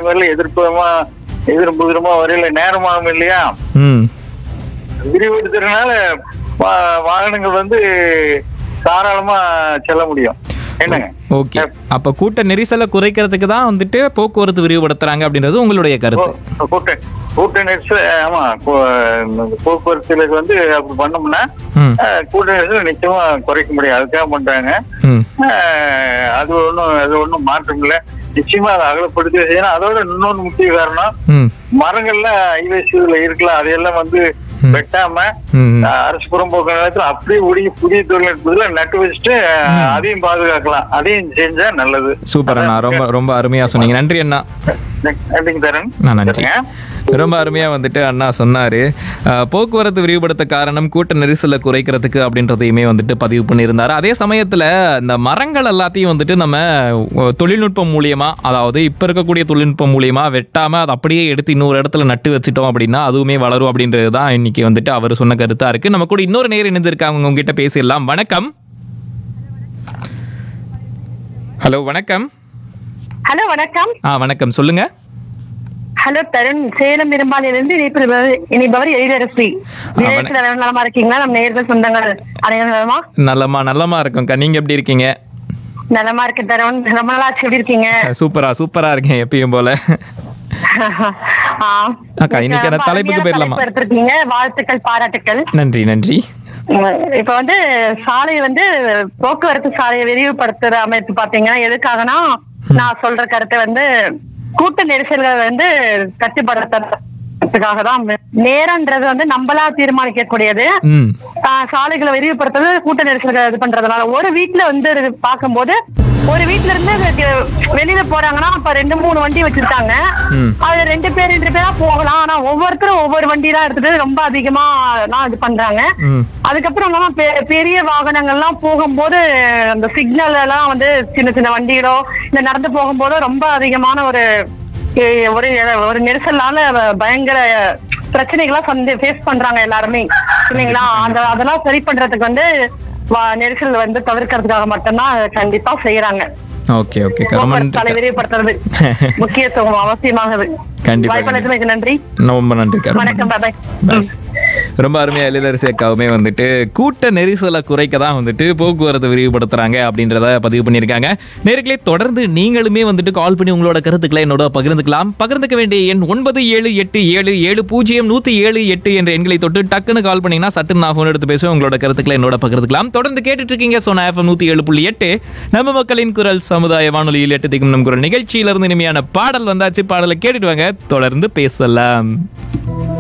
வரல எதிர்ப்புமா எதிரும் புதிரமா வரையில நேரமாகும் இல்லையா ம் விரிவுபடுத்துறதுனால வா- வாகனங்கள் வந்து தாராளமா செல்ல முடியும் என்னங்க ஓகே அப்ப கூட்ட நெரிசலை குறைக்கிறதுக்கு தான் வந்துட்டு போக்குவரத்து விரிவுபடுத்துறாங்க அப்படின்றது உங்களுடைய கருத்து கூ- கூட்ட கூட்ட நெரிசல் ஆமா கூ- இந்த போக்குவரத்துல வந்து அப்படி பண்ணோம்னா ம் அஹ், கூட்ட நெரிசல் நிச்சயமா குறைக்க முடியும் அதுக்காக பண்றாங்க ம் அஹ், அது ஒண்ணும் அது ஒண்ணும் மாற்றம் இல்ல நிச்சயமா அதை அகலப்படுத்தி செய்யணும் அதோட இன்னொன்னு முக்கிய காரணம் ம் மரங்கள்லாம் ஐவேசியில இருக்கலாம் அதையெல்லாம் வந்து வெட்டாம ம் அஹ், அரசு புறம்போக்கு நிலத்துல அப்படியே உடைய புதிய தொழில்நுட்பத்துல நட்டு வச்சுட்டு அஹ், அதையும் பாதுகாக்கலாம் அதையும் செஞ்சா நல்லது சூப்பர் அண்ணா ரொம்ப ரொம்ப அருமையா சொன்னீங்க நன்றி அண்ணா நன்றிங்க தரேன் நான் நன்றி சரிங்க. ரொம்ப அருமையா வந்துட்டு அண்ணா சொன்னாரு அஹ், போக்குவரத்து விரிவுபடுத்த காரணம் கூட்ட நெரிசலை குறைக்கிறதுக்கு அப்படின்றதையுமே வந்துட்டு பதிவு பண்ணியிருந்தாரு அதே சமயத்துல இந்த மரங்கள் எல்லாத்தையும் வந்துட்டு நம்ம அஹ், தொழில்நுட்பம் மூலியமா அதாவது இப்ப இருக்கக்கூடிய தொழில்நுட்பம் மூலியமா வெட்டாம அதை அப்படியே எடுத்து இன்னொரு இடத்துல நட்டு வச்சிட்டோம் அப்படின்னா அதுவுமே வளரும் அப்படின்றது தான் இன்னைக்கு வந்துட்டு அவர் சொன்ன கருத்தா இருக்கு நம்ம கூட இன்னொரு நேர் இணைஞ்சிருக்காங்க உங்ககிட்ட பேசிடலாம் வணக்கம் ஹலோ வணக்கம் ஹலோ வணக்கம் ஆ வணக்கம் சொல்லுங்க ஹலோ தருண் சேலம் இரும்பாலிலிருந்து இணைப்பவர் இணைப்பவர் எழிலரசி நிலையத்தில் நலமா இருக்கீங்களா நம்ம நேர்கள் சொந்தங்கள் அனைவரும் நலமா நல்லம்மா நல்லம்மா இருக்கும்க்கா நீங்க எப்படி இருக்கீங்க நலமா இருக்கு தருண் ரொம்ப நாள் ஆச்சு எப்படி இருக்கீங்க சூப்பரா சூப்பரா இருக்கேன் எப்பயும் போல ஆ. அக்கா, இன்னைக்கு ரொம்ப தலைப்புக்கு அருமையான போயிடலாமா? தலைப்பு எடுத்திருக்கீங்க வாழ்த்துக்கள் பாராட்டுக்கள் நன்றி நன்றி உம், இப்ப வந்து சாலை வந்து போக்குவரத்து சாலையை விரிவுபடுத்துற அமைப்பு பாத்தீங்கன்னா எதுக்காகனா நான் சொல்ற கருத்தை வந்து கூட்ட நெரிசல்களை வந்து கட்டுப்படுத்துறதுக்காக தான் நேரம்ன்றது வந்து நம்மளா தீர்மானிக்க கூடியது ம் ஆஹ் சாலைகளை விரிவுபடுத்துறது கூட்ட நெரிசல்கள் இது பண்றதுனால ஒரு வீட்டுல வந்து இது பார்க்கும்போது ஒரு வீட்ல இருந்து இது வெளியில போறாங்கன்னா அப்ப ரெண்டு மூணு வண்டி வச்சிருக்காங்க ம். அது ரெண்டு பேர் ரெண்டு பேரா போகலாம் ஆனா ஒவ்வொருத்தரும் ஒவ்வொரு வண்டி தான் எடுத்துட்டு ரொம்ப அதிகமா தான் இது பண்றாங்க ம் அதுக்கப்புறம் என்னன்னா பெ- பெரிய வாகனங்கள்லாம் போகும்போது அந்த சிக்னல் எல்லாம் வந்து சின்ன சின்ன வண்டிகளோ இல்ல நடந்து போகும்போதோ ரொம்ப அதிகமான ஒரு எ- ஒரு ஒரு நெரிசலால பயங்கர பிரச்சனைகளா வந்து ஃபேஸ் பண்றாங்க எல்லாருமே இல்லைங்களா அந்த அதெல்லாம் சரி பண்றதுக்கு வந்து வா- நெரிசல் வந்து தவிர்க்கிறதுக்காக மட்டும்தான் கண்டிப்பா செய்யறாங்க ஓகே ஓகே ரொம்ப போக்குவரத்து சாலை நன்றி விரிவுபடுத்துறது முக்கியத்துவம் அவசியமாகுது கண்டிப்பா, வாய்ப்பளித்தமைக்கு நன்றி ரொம்ப நன்றி வணக்கம் பாபாய் ரொம்ப அருமையா எழிலரசி அக்காவுமே வந்துட்டு கூட்ட நெரிசலை குறைக்க தான் வந்துட்டு போக்குவரத்து விரிவுபடுத்துறாங்க அப்படின்றத பதிவு பண்ணியிருக்காங்க நேர்களே தொடர்ந்து நீங்களுமே வந்துட்டு கால் பண்ணி உங்களோட கருத்துக்களை என்னோட பகிர்ந்துக்கலாம் பகிர்ந்துக்க வேண்டிய எண் ஒன்பது ஏழு எட்டு ஏழு ஏழு பூஜ்ஜியம் நூத்தி ஏழு எட்டு என்ற எண்களை தொட்டு டக்குன்னு கால் பண்ணீங்கன்னா சட்டு நான் ஃபோன் எடுத்து பேசுவேன் உங்களோட கருத்துக்களை என்னோட பகிர்ந்துக்கலாம் தொடர்ந்து கேட்டுட்டு இருக்கீங்க சோனா எஃப்எம் நூத்தி ஏழு புள்ளி எட்டு நம்ம மக்களின் குரல் சமுதாய வானொலியில் எட்டு திக்கும் நம் குரல் நிகழ்ச்சியிலிருந்து இனிமையான பாடல் வந்தாச்சு பாடலை கேட்டுட்டு வாங்க தொடர்ந்து பேசலாம்